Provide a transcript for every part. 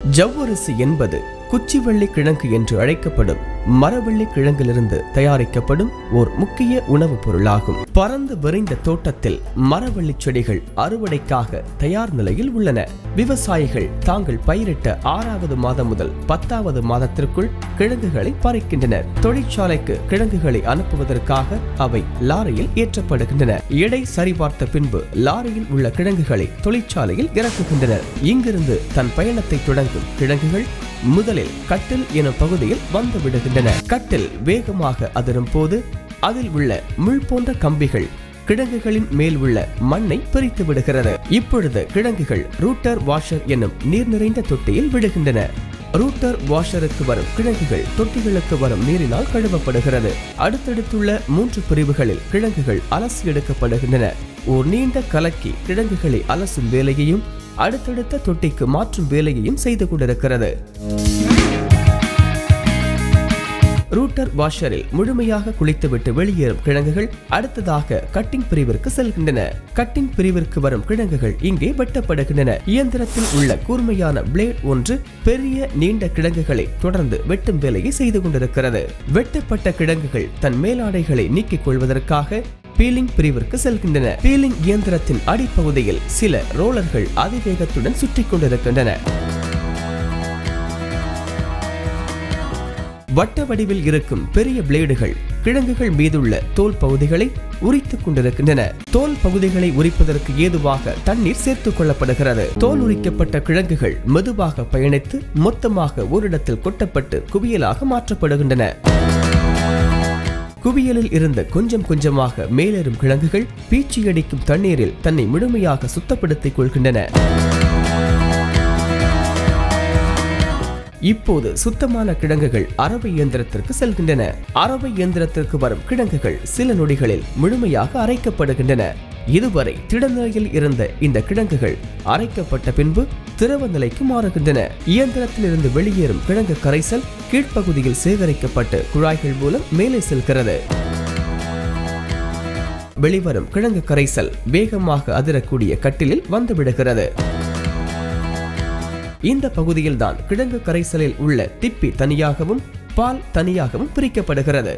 ஜவ்வரிசி என்பது குச்சிவள்ளி கிழங்கு என்று அழைக்கப்படும் மரவள்ளி கிழங்கிலிருந்து தயாரிக்கப்படும் ஓர் முக்கிய உணவுப் பொருளாகும் பறந்து விரைந்த தோட்டத்தில் மரவள்ளி செடிகள் அறுவடைக்காக தயார் நிலையில் உள்ளன விவசாயிகள் தாங்கள் பயிரிட்ட ஆறாவது மாதம் முதல் பத்தாவது மாதத்திற்குள் கிழங்குகளை பறிக்கின்றனர் தொழிற்சாலைக்கு கிழங்குகளை அனுப்புவதற்காக அவை லாரியில் ஏற்றப்படுகின்றன எடை சரிபார்த்த பின்பு லாரியில் உள்ள கிழங்குகளை தொழிற்சாலையில் இறக்குகின்றனர் இங்கிருந்து தன் பயணத்தை தொடங்கும் கிழங்குகள் முதலில் கட்டில் எனும் பகுதியில் வந்து விடுகின்றன கட்டில் வேகமாக அதிரும் போது அதில் உள்ள முள் போன்ற கம்பிகள் கிழங்குகளின் மேல் உள்ள மண்ணை பிரித்து விடுகிறது இப்பொழுது கிழங்குகள் ரூட்டர் வாஷர் என்னும் நீர் நிறைந்த தொட்டியில் விடுகின்றன ரூட்டர் வாஷருக்கு வரும் கிழங்குகள் தொட்டிகளுக்கு வரும் நீரினால் கழுவப்படுகிறது அடுத்தடுத்துள்ள மூன்று பிரிவுகளில் கிழங்குகள் அலசி எடுக்கப்படுகின்றன ஓர் நீண்ட கலக்கி கிழங்குகளை அலசும் வேலையையும் அடுத்தடுத்த தொட்டிக்கு மாற்றும் வேலையையும் செய்து கொண்டிருக்கிறது ரூட்டர் வாஷரில் முழுமையாக குளித்துவிட்டு வெளியேறும் கிழங்குகள் அடுத்ததாக கட்டிங் பிரிவிற்கு செல்கின்றன கட்டிங் பிரிவிற்கு வரும் கிழங்குகள் இங்கே வெட்டப்படுகின்றன இயந்திரத்தில் உள்ள கூர்மையான பிளேட் ஒன்று பெரிய நீண்ட கிழங்குகளை தொடர்ந்து வெட்டும் வேலையை செய்து கொண்டிருக்கிறது வெட்டப்பட்ட கிழங்குகள் தன் மேலாடைகளை நீக்கிக் கொள்வதற்காக பீலிங் பிரிவிற்கு செல்கின்றன பீலிங் இயந்திரத்தின் அடிப்பகுதியில் சில ரோலர்கள் அதிவேகத்துடன் சுற்றி கொண்டிருக்கின்றன வட்ட வடிவில் இருக்கும் பெரிய பிளேடுகள் கிழங்குகள் மீதுள்ள தோல் பகுதிகளை உரித்துக் கொண்டிருக்கின்றன தோல் பகுதிகளை உரிப்பதற்கு ஏதுவாக தண்ணீர் சேர்த்துக் கொள்ளப்படுகிறது தோல் உரிக்கப்பட்ட கிழங்குகள் மெதுவாக பயணித்து மொத்தமாக ஓரிடத்தில் கொட்டப்பட்டு குவியலாக மாற்றப்படுகின்றன குவியலில் இருந்த கொஞ்சம் கொஞ்சமாக மேலேறும் கிழங்குகள் பீச்சி அடிக்கும் தண்ணீரில் தன்னை முழுமையாக சுத்தப்படுத்திக் கொள்கின்றன இப்போது சுத்தமான கிழங்குகள் அரவை இயந்திரத்திற்கு செல்கின்றன அரவை இயந்திரத்திற்கு வரும் கிழங்குகள் சில நொடிகளில் முழுமையாக அரைக்கப்படுகின்றன இதுவரை திடநிலையில் இருந்த இந்த கிழங்குகள் அரைக்கப்பட்ட பின்பு திரவ நிலைக்கு மாறுகின்றன இயந்திரத்தில் இருந்து வெளியேறும் கிழங்கு கரைசல் கீழ்ப்பகுதியில் சேகரிக்கப்பட்டு குழாய்கள் மூலம் மேலே செல்கிறது வெளிவரும் கிழங்கு கரைசல் வேகமாக அதிரக்கூடிய கட்டிலில் வந்து விடுகிறது இந்த பகுதியில் தான் கிழங்கு கரைசலில் உள்ள திப்பி தனியாகவும் பால் தனியாகவும் பிரிக்கப்படுகிறது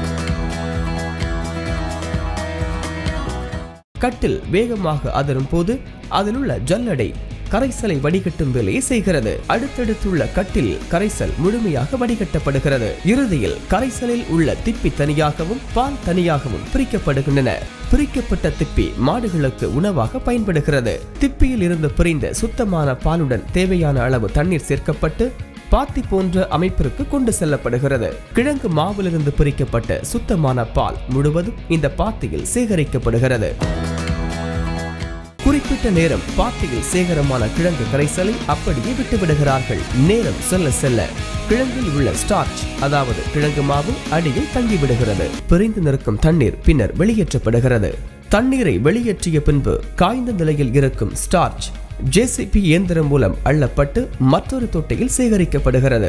கட்டில் வேகமாக அதிரும் போது அதில் உள்ள ஜல்லடை கரைசலை வடிகட்டும் வேலையை செய்கிறது அடுத்தடுத்துள்ள கட்டில் கரைசல் முழுமையாக வடிகட்டப்படுகிறது இறுதியில் கரைசலில் உள்ள திப்பி தனியாகவும் பால் தனியாகவும் பிரிக்கப்படுகின்றன பிரிக்கப்பட்ட திப்பி மாடுகளுக்கு உணவாக பயன்படுகிறது திப்பியில் இருந்து பிரிந்த சுத்தமான பாலுடன் தேவையான அளவு தண்ணீர் சேர்க்கப்பட்டு பாத்தி போன்ற அமைப்பிற்கு கொண்டு செல்லப்படுகிறது கிழங்கு மாவிலிருந்து பிரிக்கப்பட்ட சுத்தமான பால் முழுவதும் இந்த பாத்தியில் சேகரிக்கப்படுகிறது குறிப்பிட்ட நேரம் பாத்தியில் சேகரமான கிழங்கு கரைசலை அப்படியே விட்டுவிடுகிறார்கள் நேரம் செல்ல செல்ல கிழங்கில் உள்ள ஸ்டார்ச் அதாவது கிழங்கு மாவு அடியில் தங்கிவிடுகிறது பிரிந்து நிற்கும் தண்ணீர் பின்னர் வெளியேற்றப்படுகிறது தண்ணீரை வெளியேற்றிய பின்பு காய்ந்த நிலையில் இருக்கும் ஸ்டார்ச் ஜேசிபி இயந்திரம் மூலம் அள்ளப்பட்டு மற்றொரு தொட்டியில் சேகரிக்கப்படுகிறது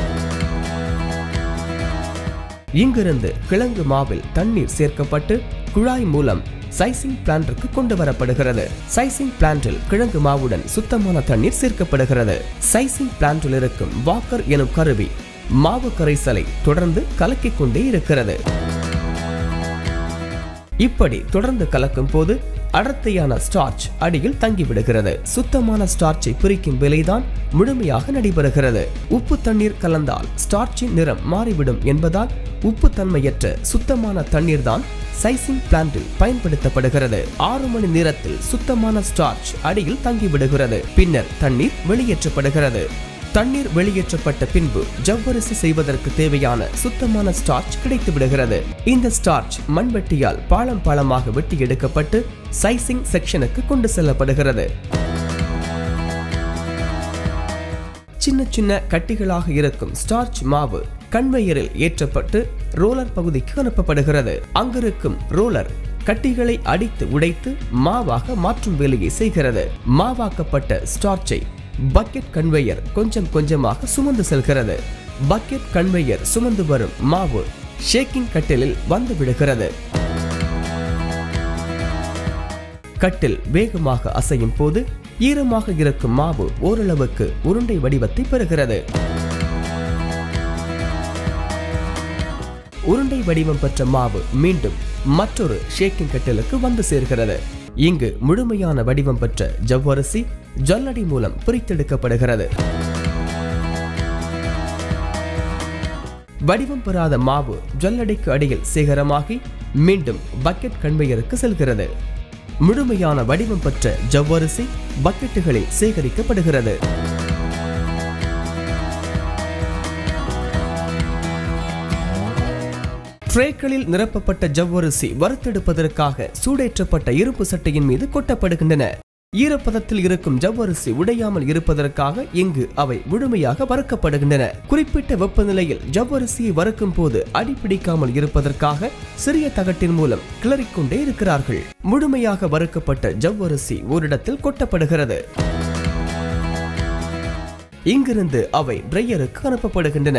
இங்கிருந்து கிழங்கு மாவில் தண்ணீர் சேர்க்கப்பட்டு குழாய் மூலம் சைசிங் பிளான்ட்டிற்கு கொண்டு வரப்படுகிறது சைசிங் பிளான்ட்டில் கிழங்கு மாவுடன் சுத்தமான தண்ணீர் சேர்க்கப்படுகிறது சைசிங் பிளான்ட்டில் இருக்கும் வாக்கர் எனும் கருவி மாவு கரைசலை தொடர்ந்து கலக்கிக் கொண்டே இருக்கிறது இப்படி தொடர்ந்து கலக்கும் போது அடர்த்தியான ஸ்டார்ச் அடியில் தங்கிவிடுகிறது சுத்தமான ஸ்டார்ச்சை பிரிக்கும் வேலைதான் முழுமையாக நடைபெறுகிறது உப்பு தண்ணீர் கலந்தால் ஸ்டார்ச்சின் நிறம் மாறிவிடும் என்பதால் உப்பு தன்மையற்ற சுத்தமான தண்ணீர் தான் சைசிங் பிளான்ட்டில் பயன்படுத்தப்படுகிறது ஆறு மணி நேரத்தில் சுத்தமான ஸ்டார்ச் அடியில் தங்கிவிடுகிறது பின்னர் தண்ணீர் வெளியேற்றப்படுகிறது தண்ணீர் வெளியேற்றப்பட்ட பின்பு ஜவ்வரிசி செய்வதற்கு தேவையான சுத்தமான ஸ்டார்ச் கிடைத்து விடுகிறது இந்த ஸ்டார்ச் மண்வெட்டியால் பாலம் பாலமாக வெட்டி எடுக்கப்பட்டு சைசிங் செக்ஷனுக்கு கொண்டு செல்லப்படுகிறது சின்ன சின்ன கட்டிகளாக இருக்கும் ஸ்டார்ச் மாவு கன்வெயரில் ஏற்றப்பட்டு ரோலர் பகுதிக்கு அனுப்பப்படுகிறது அங்கிருக்கும் ரோலர் கட்டிகளை அடித்து உடைத்து மாவாக மாற்றும் வேலையை செய்கிறது மாவாக்கப்பட்ட ஸ்டார்ச்சை பக்கெட் கன்வேயர் கொஞ்சம் கொஞ்சமாக சுமந்து செல்கிறது பக்கெட் கன்வேயர் சுமந்து வரும் மாவு ஷேக்கிங் கட்டிலில் வந்து விடுகிறது கட்டில் வேகமாக அசையும் போது ஈரமாக இருக்கும் மாவு ஓரளவுக்கு உருண்டை வடிவத்தை பெறுகிறது உருண்டை வடிவம் பெற்ற மாவு மீண்டும் மற்றொரு ஷேக்கிங் கட்டிலுக்கு வந்து சேர்கிறது இங்கு முழுமையான வடிவம் பெற்ற ஜவ்வரிசி ஜல்லடி மூலம் பிரித்தெடுக்கப்படுகிறது வடிவம் பெறாத மாவு ஜல்லடைக்கு அடியில் சேகரமாகி மீண்டும் பக்கெட் கன்வேயருக்கு செல்கிறது முழுமையான வடிவம் பெற்ற ஜவ்வரிசி பக்கெட்டுகளில் சேகரிக்கப்படுகிறது ட்ரேக்களில் நிரப்பப்பட்ட ஜவ்வரிசி வறுத்தெடுப்பதற்காக சூடேற்றப்பட்ட இரும்பு சட்டையின் மீது கொட்டப்படுகின்றன ஈரப்பதத்தில் இருக்கும் ஜவ்வரிசி உடையாமல் இருப்பதற்காக இங்கு அவை முழுமையாக வறுக்கப்படுகின்றன குறிப்பிட்ட வெப்பநிலையில் ஜவ்வரிசியை வறுக்கும் போது அடிப்பிடிக்காமல் இருப்பதற்காக சிறிய தகட்டின் மூலம் கிளறிக்கொண்டே இருக்கிறார்கள் முழுமையாக வறுக்கப்பட்ட ஜவ்வரிசி ஓரிடத்தில் கொட்டப்படுகிறது இங்கிருந்து அவை ட்ரையருக்கு அனுப்பப்படுகின்றன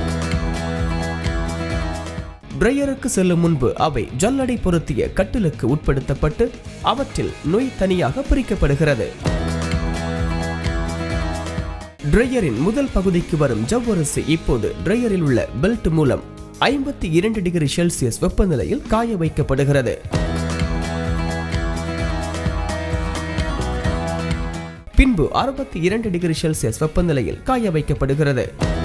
ட்ரையருக்கு செல்லும் முன்பு அவை ஜல்லடை பொருத்திய கட்டிலுக்கு உட்படுத்தப்பட்டு அவற்றில் நொய் தனியாக பிரிக்கப்படுகிறது ட்ரையரின் முதல் பகுதிக்கு வரும் ஜவ்வரிசி இப்போது ட்ரையரில் உள்ள பெல்ட் மூலம் ஐம்பத்தி இரண்டு டிகிரி செல்சியஸ் வெப்பநிலையில் காய வைக்கப்படுகிறது பின்பு அறுபத்தி இரண்டு டிகிரி செல்சியஸ் வெப்பநிலையில் காய வைக்கப்படுகிறது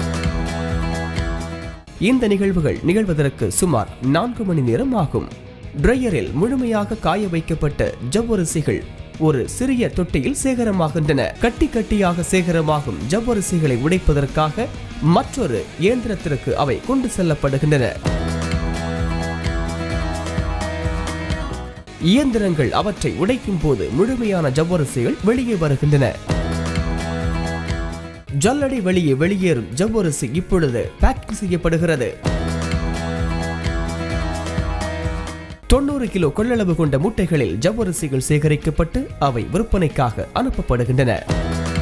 இந்த நிகழ்வுகள் நிகழ்வதற்கு சுமார் நான்கு மணி நேரம் ஆகும் ட்ரையரில் முழுமையாக காய வைக்கப்பட்ட ஜவ்வரிசிகள் ஒரு சிறிய தொட்டியில் சேகரமாகின்றன கட்டி கட்டியாக சேகரமாகும் ஜவ்வரிசிகளை உடைப்பதற்காக மற்றொரு இயந்திரத்திற்கு அவை கொண்டு செல்லப்படுகின்றன இயந்திரங்கள் அவற்றை உடைக்கும் போது முழுமையான ஜவ்வரிசிகள் வெளியே வருகின்றன ஜல்லடை வெளியே வெளியேறும் ஜவ்வரிசி இப்பொழுது பேக்கிங் செய்யப்படுகிறது தொண்ணூறு கிலோ கொள்ளளவு கொண்ட மூட்டைகளில் ஜவ்வரிசிகள் சேகரிக்கப்பட்டு அவை விற்பனைக்காக அனுப்பப்படுகின்றன